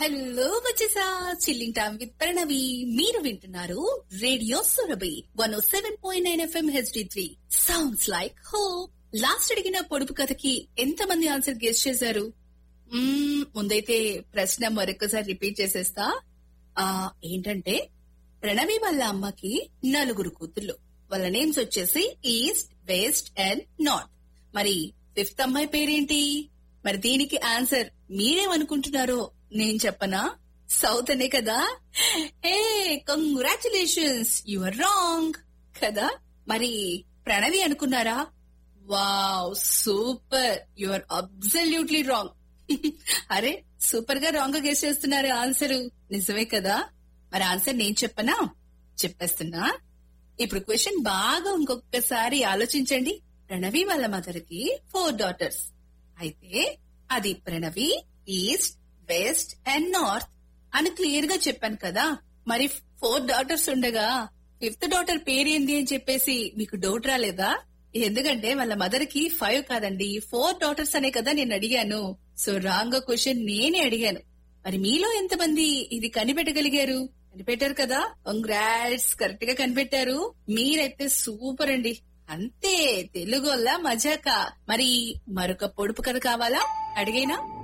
hello వచ్చేసా chilling time with Pranavi మీరు వింటున్నారు radio Surabhi one seven point nine FM HD three sounds like hope last అడిగిన పొడుపు కథకి ఎంత మంది ఆన్సర్ గెస్ట్ చేశారు మ్మ్, ముందైతే ప్రశ్న మరొకసారి రిపీట్ చేసేస్తా ఆ ఏంటంటే ప్రణవి వాళ్ళ అమ్మకి నలుగురు కూతుళ్ళు వాళ్ళ నేమ్స్ వచ్చేసి ఈస్ట్ వెస్ట్ అండ్ నార్త్ మరి ఫిఫ్త్ అమ్మాయి పేరేంటి మరి దీనికి ఆన్సర్ మీరేమనుకుంటున్నారో నేను చెప్పనా సౌత్ అనే కదా ఏ కంగ్రాచులేషన్స్ యు ఆర్ రాంగ్ కదా మరి ప్రణవి అనుకున్నారా wow super you are absolutely wrong అరే సూపర్ గా రాంగ్ గా గెస్ చేస్తున్నారు ఆన్సర్ నిజమే కదా మరి ఆన్సర్ నేను చెప్పనా చెప్పేస్తున్నా ఇప్పుడు క్వశ్చన్ బాగా ఇంకొకసారి ఆలోచించండి ప్రణవి వాళ్ళ మదర్ కి ఫోర్ డాటర్స్ అయితే అది Pranavi east west and north అని క్లియర్ గా చెప్పాను కదా మరి ఫోర్ డాటర్స్ ఉండగా ఫిఫ్త్ డాటర్ పేరేంది అని చెప్పేసి మీకు డౌట్ రాలేదా ఎందుకంటే వాళ్ళ మదర్ కి ఫైవ్ కాదండి ఫోర్ డాటర్స్ అనే కదా నేను అడిగాను సో రాంగ్ క్వశ్చన్ నేనే అడిగాను మరి మీలో ఎంతమంది ఇది కనిపెట్టగలిగారు కనిపెట్టారు కదా కంగ్రాట్స్ కరెక్ట్ గా కనిపెట్టారు మీరైతే సూపర్ అండి అంతే తెలుగోళ్ళ మజాక మరి మరొక పొడుపు కథ కావాలా అడిగేనా